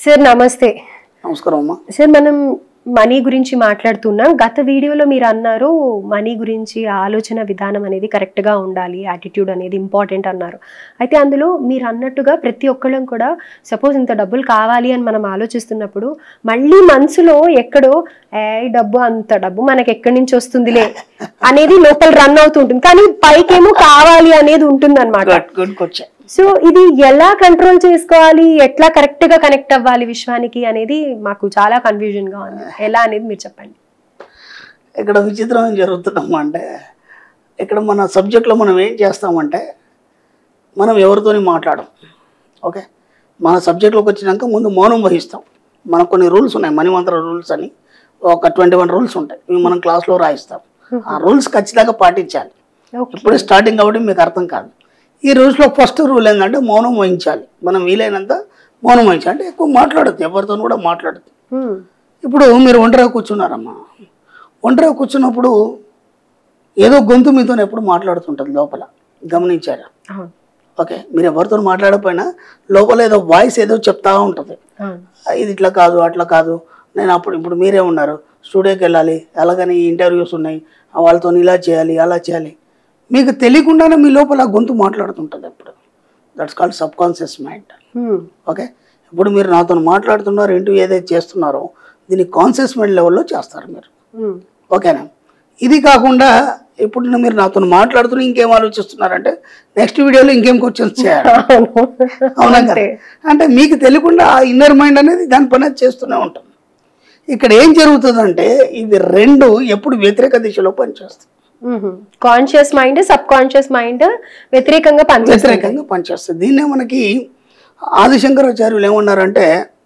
Sir నమస్తే నమస్కారం అమ్మా సార్ మనం మనీ గురించి మాట్లాడుతున్నాం గత వీడియోలో మీరు అన్నారు మనీ గురించి ఆలోచన విధానం అనేది కరెక్ట్గా ఉండాలి యాటిట్యూడ్ అనేది ఇంపార్టెంట్ అన్నారు అయితే అందులో మీరు అన్నట్టుగా ప్రతి ఒక్కళ్ళం కూడా సపోజ్ ఇంత డబ్బులు కావాలి అని మనం ఆలోచిస్తున్నప్పుడు మళ్ళీ మనసులో ఎక్కడో ఏ ఈ డబ్బు అంత డబ్బు మనకి ఎక్కడి నుంచి వస్తుందిలే అనేది లోపల రన్ అవుతుంటుంది కానీ పైకేమో కావాలి అనేది ఉంటుంది గుడ్ గుడ్ క్వశ్చన్ సో ఇది ఎలా కంట్రోల్ చేసుకోవాలి ఎట్లా కరెక్ట్ గా కనెక్ట్ అవ్వాలి విశ్వానికి అనేది మాకు చాలా కన్ఫ్యూజన్ గా ఉంది ఎలా అనేది మీరు చెప్పండి ఇక్కడ విచిత్రం ఏం జరుగుతుందమ్మా అంటే ఇక్కడ మన సబ్జెక్ట్లో మనం ఏం చేస్తామంటే మనం ఎవరితోని మాట్లాడం ఓకే మన సబ్జెక్ట్లోకి వచ్చినాక ముందు మౌనం వహిస్తాం మనకు కొన్ని రూల్స్ ఉన్నాయి మణిమంత్ర రూల్స్ అని ఒక ట్వంటీ వన్ రూల్స్ ఉంటాయి ఇవి మనం క్లాస్లో రాయిస్తాం ఆ రూల్స్ ఖచ్చితంగా పాటించాలి ఓకే ఇప్పుడే స్టార్టింగ్ కాబట్టి మీకు అర్థం కాదు ఈ రూల్స్లో ఫస్ట్ రూల్ ఏంటంటే మౌనం వహించాలి మనం వీలైనంత మౌనం వహించాలి అంటే ఎక్కువ మాట్లాడద్దు ఎవరితో కూడా మాట్లాడద్దు ఇప్పుడు మీరు ఒంటరిగా కూర్చున్నారమ్మా ఒంటరిగా కూర్చున్నప్పుడు ఏదో గొంతు మీతో ఎప్పుడు మాట్లాడుతుంటుంది లోపల గమనించారా అవును ఓకే మీరు ఎవరితో మాట్లాడకపోయినా లోపల ఏదో వాయిస్ ఏదో చెప్తా ఉంటుంది అవును ఇది ఇట్లా కాదు అట్లా కాదు నేను అప్పుడు ఇప్పుడు మీరే ఉన్నారు స్టూడియోకి వెళ్ళాలి అలాగని ఇంటర్వ్యూస్ ఉన్నాయి వాళ్ళతో ఇలా చేయాలి అలా చేయాలి మీకు తెలియకుండానే మీ లోపల గొంతు మాట్లాడుతుంటుంది ఎప్పుడు that's called subconscious mind Hmm. Okay ఇప్పుడు మీరు నాతో మాట్లాడుతున్నారు ఇంటూ ఏదైతే చేస్తున్నారో దీన్ని కాన్షియస్ మైండ్ లెవెల్లో చేస్తారు మీరు Hmm. ఓకేనా ఇది కాకుండా ఇప్పుడు మీరు నాతో మాట్లాడుతున్న ఇంకేం ఆలోచిస్తున్నారంటే నెక్స్ట్ వీడియోలో ఇంకేం క్వశ్చన్స్ చేయాలి అవును. అవునా కదా అంతే. అంటే మీకు తెలియకుండా ఆ ఇన్నర్ మైండ్ అనేది దాని పని అది చేస్తూనే ఉంటుంది ఇక్కడ ఏం జరుగుతుందంటే ఇవి రెండు ఎప్పుడు వ్యతిరేక దిశలో పనిచేస్తాయి conscious mind subconscious mind వ్యతిరేకంగా పనిచేస్తుంది వ్యతిరేకంగా పనిచేస్తుంది దీన్నే మనకి ఆదిశంకరాచార్యులు ఏమన్నారంటే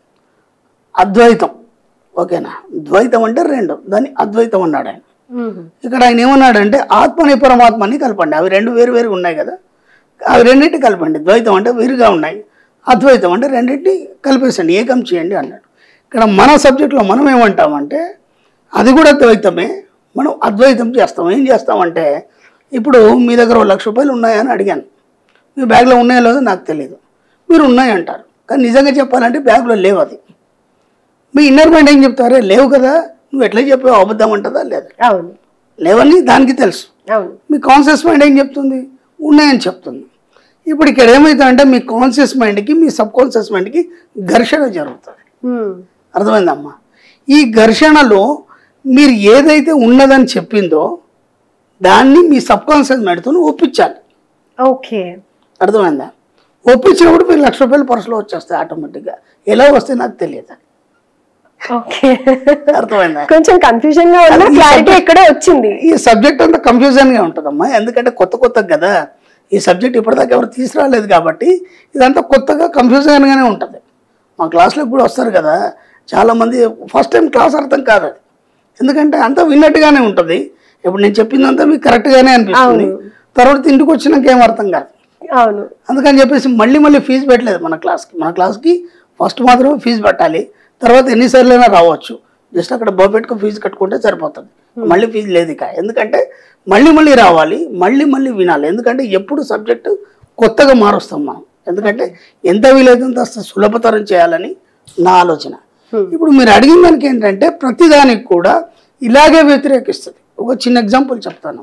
అద్వైతం ఓకేనా ద్వైతం అంటే రెండు దాన్ని అద్వైతం అన్నాడు ఆయన ఇక్కడ ఆయన ఏమన్నాడంటే ఆత్మని పరమాత్మని కలపండి అవి రెండు వేరు వేరు ఉన్నాయి కదా అవి రెండింటి కలపండి ద్వైతం అంటే వేరుగా ఉన్నాయి అద్వైతం అంటే రెండింటిని కలిపేసండి ఏకం చేయండి అన్నాడు ఇక్కడ మన సబ్జెక్ట్లో మనం ఏమంటామంటే అది కూడా ద్వైతమే మనం అద్వైతం చేస్తాం ఏం చేస్తామంటే ఇప్పుడు మీ దగ్గర ఓ లక్ష రూపాయలు ఉన్నాయని అడిగాను మీ బ్యాగ్లో ఉన్నాయో లేదో నాకు తెలియదు మీరు ఉన్నాయంటారు కానీ నిజంగా చెప్పాలంటే బ్యాగ్లో లేవు అది మీ ఇన్నర్ మైండ్ ఏం చెప్తారే లేవు కదా నువ్వు ఎట్లా చెప్పావు అబద్ధం అంటదా లేదా అవును లేవని దానికి తెలుసు అవును మీ కాన్షియస్ మైండ్ ఏం చెప్తుంది ఉన్నాయని చెప్తుంది ఇప్పుడు ఇక్కడ ఏమవుతుందంటే మీ కాన్షియస్ మైండ్కి మీ సబ్ కాన్షియస్ మైండ్కి ఘర్షణ జరుగుతుంది Hmm. అర్థమైందమ్మా ఈ ఘర్షణలో మీరు ఏదైతే ఉన్నదని చెప్పిందో దాన్ని మీ సబ్ కాన్షియస్ మైండ్తో ఒప్పించాలి ఓకే అర్థమైందా ఒప్పించినప్పుడు మీరు లక్ష రూపాయలు పర్సులో వచ్చేస్తాయి ఆటోమేటిక్గా ఎలా వస్తే నాకు తెలియదు ఓకే అర్థమైందా కొంచెం కన్ఫ్యూజన్ గా ఉన్నా అది ఈ క్లారిటీ subject- ఎక్కడో వచ్చింది ఈ సబ్జెక్ట్ అంతా కన్ఫ్యూజన్గా ఉంటుందమ్మా ఎందుకంటే కొత్త కొత్త కదా ఈ సబ్జెక్ట్ ఇప్పటిదాకా ఎవరు తీసుకురాలేదు కాబట్టి ఇదంతా కొత్తగా కన్ఫ్యూజన్గానే ఉంటుంది మా క్లాస్లోకి కూడా వస్తారు కదా చాలామంది ఫస్ట్ టైం క్లాస్ అర్థం కాదు అది ఎందుకంటే అంతా విన్నట్టుగానే ఉంటుంది ఇప్పుడు నేను చెప్పిందంతా మీకు కరెక్ట్గానే అనిపిస్తుంది తర్వాత ఇంటికి వచ్చినాక ఏం అర్థం కాదు అవును అందుకని చెప్పేసి మళ్ళీ మళ్ళీ ఫీజు పెట్టలేదు మన క్లాస్కి మన క్లాస్కి ఫస్ట్ మాత్రమే ఫీజు పెట్టాలి తర్వాత ఎన్నిసార్లైనా రావచ్చు జస్ట్ అక్కడ బఫెట్కు ఫీజు కట్టుకుంటే సరిపోతుంది మళ్ళీ ఫీజు లేదు ఇక ఎందుకంటే మళ్ళీ మళ్ళీ రావాలి మళ్ళీ మళ్ళీ వినాలి ఎందుకంటే ఎప్పుడు సబ్జెక్టు కొత్తగా మారుస్తాం మనం ఎందుకంటే ఎంత వీలైతుందో అంత సులభతరం చేయాలని నా ఆలోచన ఇప్పుడు మీరు అడిగిన దానికి ఏంటంటే ప్రతిదానికి కూడా ఇలాగే వ్యతిరేకిస్తుంది ఒక చిన్న ఎగ్జాంపుల్ చెప్తాను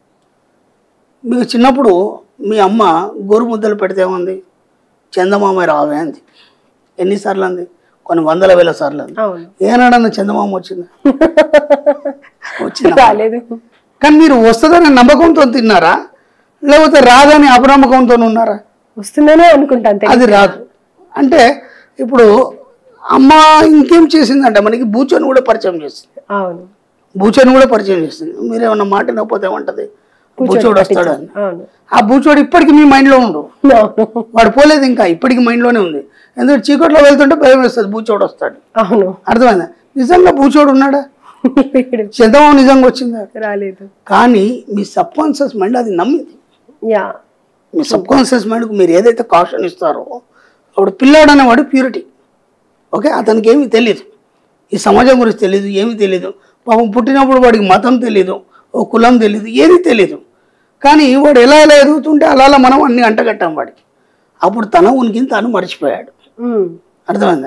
మీకు చిన్నప్పుడు మీ అమ్మ గోరు ముద్దలు పెడితే ఏమంది చందమామ రావే అంది ఎన్నిసార్లు అంది కొన్ని వందల వేల సార్లు అంది అవును ఏనాడన్న చందమామ వచ్చింది వచ్చింది రాలేదు కానీ మీరు వస్తుందనే నమ్మకంతో తిన్నారా లేకపోతే రాదని అపనమ్మకంతో ఉన్నారా వస్తుందనే అనుకుంటాను తెలియదు. అది రాదు అంటే ఇప్పుడు అమ్మ ఇంకేం చేసిందంటే మనకి బూచోని కూడా పరిచయం చేసింది అవును బూచోని కూడా పరిచయం చేస్తుంది మీరేమన్నా మాట నవ్వకపోతే ఏమంటది బూచోడు వస్తాడు అని అవును ఆ బూచోడు ఇప్పటికి మీ మైండ్లో ఉండు అవును వాడు పోలేదు ఇంకా ఇప్పటికి మైండ్లోనే ఉంది ఎందుకంటే చీకట్లో వెళ్తుంటే భయం వేస్తుంది బూచోడు వస్తాడు అవును అర్థమైందా నిజంగా బూచోడు ఉన్నాడా ఇక్కడ చందమామ నిజంగా వచ్చిందా రాలేదు కానీ మీ సబ్ కాన్షియస్ మైండ్ అది నమ్మింది యా మీ సబ్ కాన్షియస్ మైండ్కి మీరు ఏదైతే కాషన్ ఇస్తారో అప్పుడు పిల్లాడు అనేవాడు ప్యూరిటీ ఓకే అతనికి ఏమీ తెలియదు ఈ సమాజం గురించి తెలియదు ఏమీ తెలియదు పాపం పుట్టినప్పుడు వాడికి మతం తెలియదు ఓ కులం తెలియదు ఏది తెలియదు కానీ వాడు ఎలా ఎలా ఎదుగుతుంటే అలా అలా మనం అన్ని అంటగట్టాం వాడికి అప్పుడు తన ఉనికిని తాను మర్చిపోయాడు ఉమ్. అర్థమైందా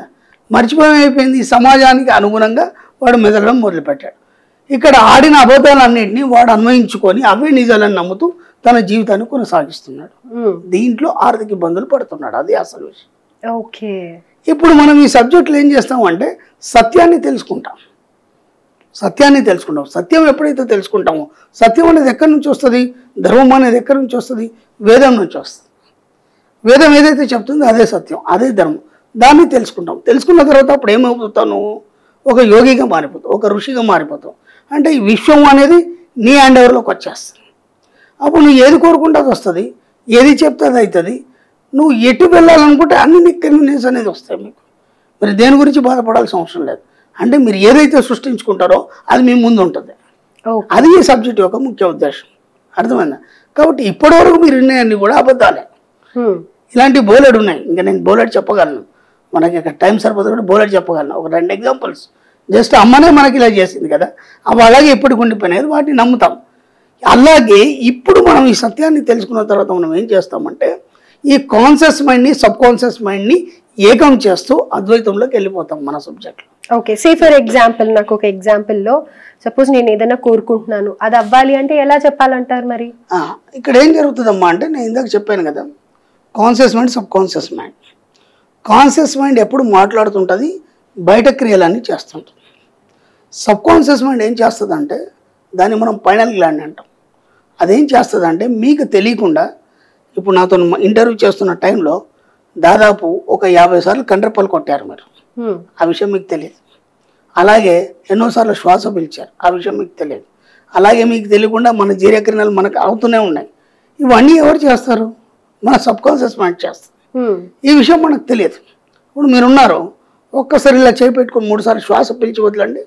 మర్చిపోయి అయిపోయింది ఈ సమాజానికి అనుగుణంగా వాడు మెదలడం మొదలుపెట్టాడు ఇక్కడ ఆడిన అబద్ధాలన్నింటినీ వాడు అన్వయించుకొని అవే నిజాలని నమ్ముతూ తన జీవితాన్ని కొనసాగిస్తున్నాడు ఉమ్. దీంట్లో ఆర్థిక ఇబ్బందులు పడుతున్నాడు అది అసలు విషయం ఓకే ఇప్పుడు మనం ఈ సబ్జెక్టులో ఏం చేస్తామంటే సత్యాన్ని తెలుసుకుంటాం సత్యాన్ని తెలుసుకుంటాం సత్యం ఎప్పుడైతే తెలుసుకుంటామో సత్యం అనేది ఎక్కడి నుంచి వస్తుంది ధర్మం అనేది ఎక్కడి నుంచి వస్తుంది వేదం నుంచి వస్తుంది వేదం ఏదైతే చెప్తుందో అదే సత్యం అదే ధర్మం దాన్ని తెలుసుకుంటాం తెలుసుకున్న తర్వాత అప్పుడు ఏమైపోతావు నువ్వు ఒక యోగిగా మారిపోతావు ఒక ఋషిగా మారిపోతావు అంటే ఈ విశ్వం అనేది నీ హ్యాండ్ ఓవర్లోకి వచ్చేస్తుంది అప్పుడు నువ్వు ఏది కోరుకుంటే అది వస్తుంది ఏది చెప్తే అది అవుతుంది నువ్వు ఎటు వెళ్ళాలనుకుంటే అన్ని నీకు కన్వీనియన్స్ అనేది వస్తాయి మీకు మరి దేని గురించి బాధపడాల్సిన అవసరం లేదు అంటే మీరు ఏదైతే సృష్టించుకుంటారో అది మీ ముందు ఉంటుంది ఓకే అది ఈ సబ్జెక్ట్ యొక్క ముఖ్య ఉద్దేశం అర్థమైందా కాబట్టి ఇప్పటివరకు మీరు విన్నాయన్నీ కూడా అబద్ధాలే ఉమ్. ఇలాంటి బోలెడ్ ఉన్నాయి ఇంకా నేను బోలెడ్ చెప్పగలను మనకి ఇక్కడ టైం సరిపోతే కూడా బోలెడ్ చెప్పగలను ఒక రెండు ఎగ్జాంపుల్స్ జస్ట్ అమ్మనే మనకి ఇలా చేసింది కదా అవి అలాగే ఇప్పటికి ఉండిపోయినాయి వాటిని నమ్ముతాం అలాగే ఇప్పుడు మనం ఈ సత్యాన్ని తెలుసుకున్న తర్వాత మనం ఏం చేస్తామంటే ఈ కాన్షియస్ మైండ్ని సబ్ కాన్షియస్ మైండ్ని ఏకం చేస్తూ అద్వైతంలోకి వెళ్ళిపోతాం మన సబ్జెక్ట్లో ఓకే సే ఫర్ ఎగ్జాంపుల్ నాకు ఒక example లో సపోజ్ నేను ఏదైనా కోరుకుంటున్నాను అది అవ్వాలి అంటే ఎలా చెప్పాలంటారు మరి ఆ, ఇక్కడ ఏం జరుగుతుందమ్మా అంటే నేను ఇందాక చెప్పాను కదా conscious mind subconscious mind conscious mind ఎప్పుడు మాట్లాడుతుంటుంది బయట క్రియలన్నీ చేస్తుంటుంది సబ్ కాన్షియస్ మైండ్ ఏం చేస్తుందంటే దాన్ని మనం పైనల్ గ్లాండ్ అంటాం అదేం చేస్తుందంటే మీకు తెలియకుండా ఇప్పుడు నాతో ఇంటర్వ్యూ చేస్తున్న టైంలో దాదాపు ఒక యాభై సార్లు కండ్రపల్లి కొట్టారు మీరు ఉమ్. ఆ విషయం మీకు తెలియదు అలాగే ఎన్నోసార్లు శ్వాస పిలిచారు ఆ విషయం మీకు తెలియదు అలాగే మీకు తెలియకుండా మన జీర్యక్రియలు మనకు అవుతూనే ఉన్నాయి ఇవన్నీ ఎవరు చేస్తారు మన సబ్ కాన్షియస్ మైండ్ చేస్తారు ఉమ్. ఈ విషయం మనకు తెలియదు ఇప్పుడు మీరున్నారు ఒక్కసారి ఇలా చేయి పెట్టుకొని మూడుసార్లు శ్వాస పిలిచి వదలండి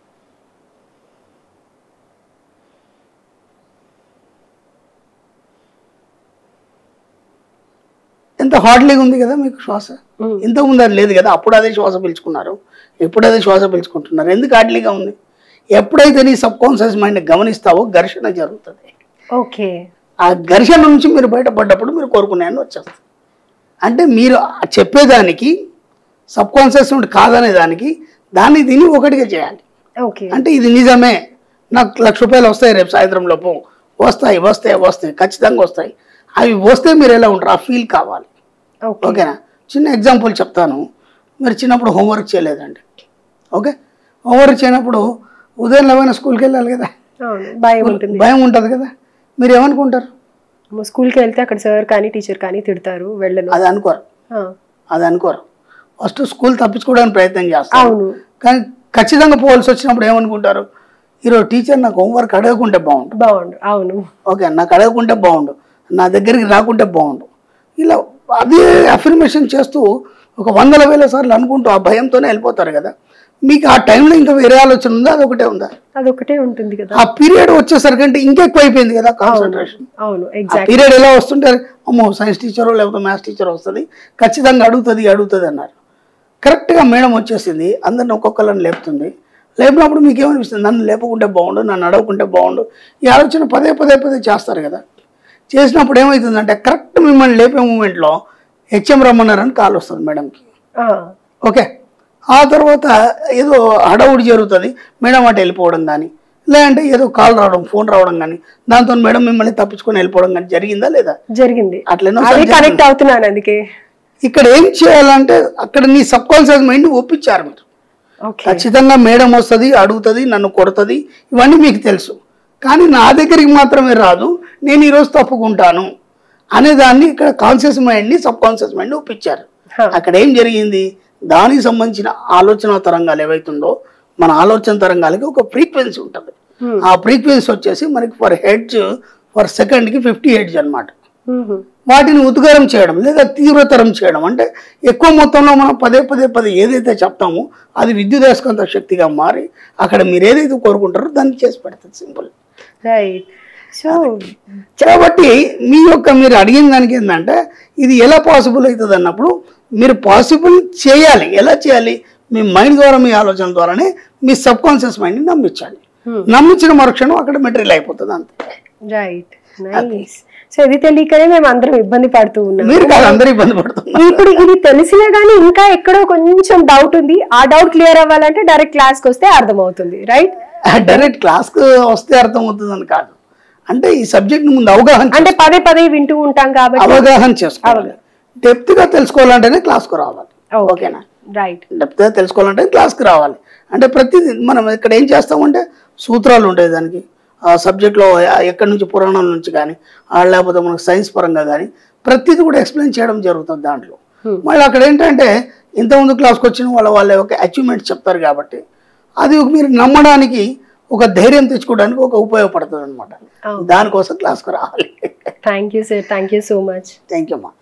ఎంత హార్డ్లీగా ఉంది కదా మీకు శ్వాస ఉమ్. ఇంతకుముందు అది లేదు కదా అప్పుడు అదే శ్వాస పీల్చుకున్నారు ఎప్పుడు అదే శ్వాస పీల్చుకుంటున్నారు ఎందుకు హార్డ్లీగా ఉంది ఎప్పుడైతే నీ సబ్ కాన్షియస్ మైండ్ గమనిస్తావో ఘర్షణ జరుగుతుంది ఓకే ఆ ఘర్షణ నుంచి మీరు బయటపడ్డప్పుడు మీరు కోరుకున్నాయని వచ్చేస్తుంది అంటే మీరు ఆ చెప్పేదానికి సబ్ కాన్షియస్ మైండ్ కాదనే దానికి దాన్ని దీన్ని ఒకటిగా చేయాలి ఓకే అంటే ఇది నిజమే నాకు లక్ష రూపాయలు వస్తాయి రేపు సాయంత్రం లోపు వస్తాయి వస్తాయి వస్తాయి ఖచ్చితంగా వస్తాయి అవి వస్తే మీరు ఎలా ఉంటారు ఆ ఫీల్ కావాలి ఓకే ఓకేనా చిన్న ఎగ్జాంపుల్ చెప్తాను మీరు చిన్నప్పుడు హోంవర్క్ చేయలేదండి ఓకే హోంవర్క్ చేయనప్పుడు ఉదయం లేవైనా స్కూల్కి వెళ్ళాలి కదా అవును భయం ఉంటుంది భయం ఉంటుంది కదా మీరు ఏమనుకుంటారు స్కూల్కి వెళ్తే అక్కడ సార్ కానీ టీచర్ కానీ తిడతారు వెళ్ళను అది అనుకోరు ఆ, అది అనుకోరు ఫస్ట్ స్కూల్ తప్పించుకోవడానికి ప్రయత్నం చేస్తారు అవును కానీ ఖచ్చితంగా పోవాల్సి వచ్చినప్పుడు ఏమనుకుంటారు ఈరోజు టీచర్ నాకు హోంవర్క్ అడగకుంటే బాగుండు బాగుండు అవును ఓకే నాకు అడగకుంటే బాగుండు నా దగ్గరికి రాకుంటే బాగుండు ఇలా అదే అఫర్మేషన్ చేస్తూ ఒక వందల వేల సార్లు అనుకుంటూ ఆ భయంతోనే వెళ్ళిపోతారు కదా మీకు ఆ టైంలో ఇంకా వేరే ఆలోచన ఉందా అదొకటే ఉందా అదొకటే ఉంటుంది కదా ఆ పీరియడ్ వచ్చేసరికి అంటే ఇంకెక్కువ అయిపోయింది కదా కాన్సన్ట్రేషన్ అవును ఆ ఎగ్జాక్ట్ పీరియడ్ ఎలా వస్తుంటే అమ్మో సైన్స్ టీచరో లేకపోతే మ్యాథ్స్ టీచర్ వస్తుంది ఖచ్చితంగా అడుగుతుంది అడుగుతుంది అన్నారు కరెక్ట్గా మేడం వచ్చేసింది అందరిని ఒక్కొక్కరిని లేపుతుంది లేపినప్పుడు మీకు ఏమనిపిస్తుంది నన్ను లేపకుంటే బాగుండు నన్ను అడగకుంటే బాగుండు ఈ ఆలోచన పదే పదే పదే చేస్తారు కదా చేసినప్పుడు ఏమవుతుందంటే కరెక్ట్ మిమ్మల్ని లేపే మూమెంట్లో హెచ్ఎం రమ్మన్నారని కాల్ వస్తుంది మేడంకి ఓకే ఆ తర్వాత ఏదో హడావుడి జరుగుతుంది మేడం అటు వెళ్ళిపోవడం కానీ లేదంటే ఏదో కాల్ రావడం ఫోన్ రావడం కానీ దాంతో మేడం మిమ్మల్ని తప్పించుకొని వెళ్ళిపోవడం కానీ జరిగిందా లేదా జరిగింది అట్లనో అదే కనెక్ట్ అవుతున్నాను అందుకే ఇక్కడ ఏం చేయాలంటే అక్కడ నీ సబ్ కాన్షియస్ మైండ్ ఒప్పించారు మీరు ఓకే ఖచ్చితంగా మేడం వస్తుంది అడుగుతుంది నన్ను కొడుతుంది ఇవన్నీ మీకు తెలుసు కానీ నా దగ్గరికి మాత్రమే రాదు నేను ఈరోజు తప్పుకుంటాను అనే దాన్ని ఇక్కడ కాన్షియస్ మైండ్ని సబ్ కాన్షియస్ మైండ్ ఒప్పించారు హా. అక్కడ ఏం జరిగింది దానికి సంబంధించిన ఆలోచన తరంగాలు ఏవైతుందో మన ఆలోచన తరంగాలకి ఒక ఫ్రీక్వెన్సీ ఉంటుంది Hmm. ఆ ఫ్రీక్వెన్సీ వచ్చేసి మనకి ఫర్ హెడ్జ్ ఫర్ సెకండ్కి ఫిఫ్టీ హెడ్జ్ అన్నమాట మ్మ్. వాటిని ఉద్గారం చేయడం లేదా తీవ్రతరం చేయడం అంటే ఎక్కువ మొత్తంలో మనం పదే పదే పదే ఏదైతే చెప్తామో అది విద్యుదయస్కాంత శక్తిగా మారి అక్కడ మీరు ఏదైతే కోరుకుంటారో దాన్ని చేసి పెడుతుంది సింపుల్ రైట్ సో కాబట్టి మీ యొక్క మీరు అడిగిన దానికి ఏంటంటే ఇది ఎలా పాసిబుల్ అవుతుంది అన్నప్పుడు మీరు పాసిబుల్ చేయాలి ఎలా చేయాలి మీ మైండ్ ద్వారా మీ ఆలోచన ద్వారానే మీ సబ్ కాన్షియస్ మైండ్ని నమ్మించాలి Hmm. నమ్మించిన మరుక్షణం అక్కడ మెటీరియల్ అయిపోతుంది అంతే రైట్ నైస్ సో ఇది తెలియకనే మేము అందరం ఇబ్బంది పడుతూ ఉన్నాం మీరు కాదు అందరూ ఇబ్బంది పడుతున్నారు ఇప్పుడు ఇది తెలిసినా గానీ ఇంకా ఎక్కడో కొంచెం డౌట్ ఉంది ఆ డౌట్ క్లియర్ అవ్వాలంటే డైరెక్ట్ క్లాస్కి వస్తే అర్థమవుతుంది రైట్ డైరెక్ట్ క్లాస్కి వస్తే అర్థమవుతుందని కాదు అంటే ఈ సబ్జెక్ట్ ముందు అవగాహన చే- అంటే పదే పదే వింటూ ఉంటాం కాబట్టి అవగాహన చేసుకోవాలి డెప్త్ గా తెలుసుకోవాలంటేనే క్లాస్కు రావాలి ఓకేనా రైట్ డెప్త్ గా తెలుసుకోవాలంటే క్లాస్కి రావాలి అంటే ప్రతిదీ మనం ఇక్కడ ఏం చేస్తామంటే సూత్రాలు ఉంటాయి దానికి ఆ సబ్జెక్ట్లో ఎక్కడి నుంచి పురాణాల నుంచి కానీ లేకపోతే మనకు సైన్స్ పరంగా కానీ ప్రతిదీ కూడా ఎక్స్ప్లెయిన్ చేయడం జరుగుతుంది దాంట్లో మళ్ళీ అక్కడ ఏంటంటే ఇంతకుముందు క్లాస్కి వచ్చిన వాళ్ళ వాళ్ళ యొక్క అచీవ్మెంట్స్ చెప్తారు కాబట్టి అది మీరు నమ్మడానికి ఒక ధైర్యం తెచ్చుకోవడానికి ఒక ఉపయోగపడుతుంది అనమాట దానికోసం క్లాస్కి రావాలి thank you sir thank you so much thank you అమ్మా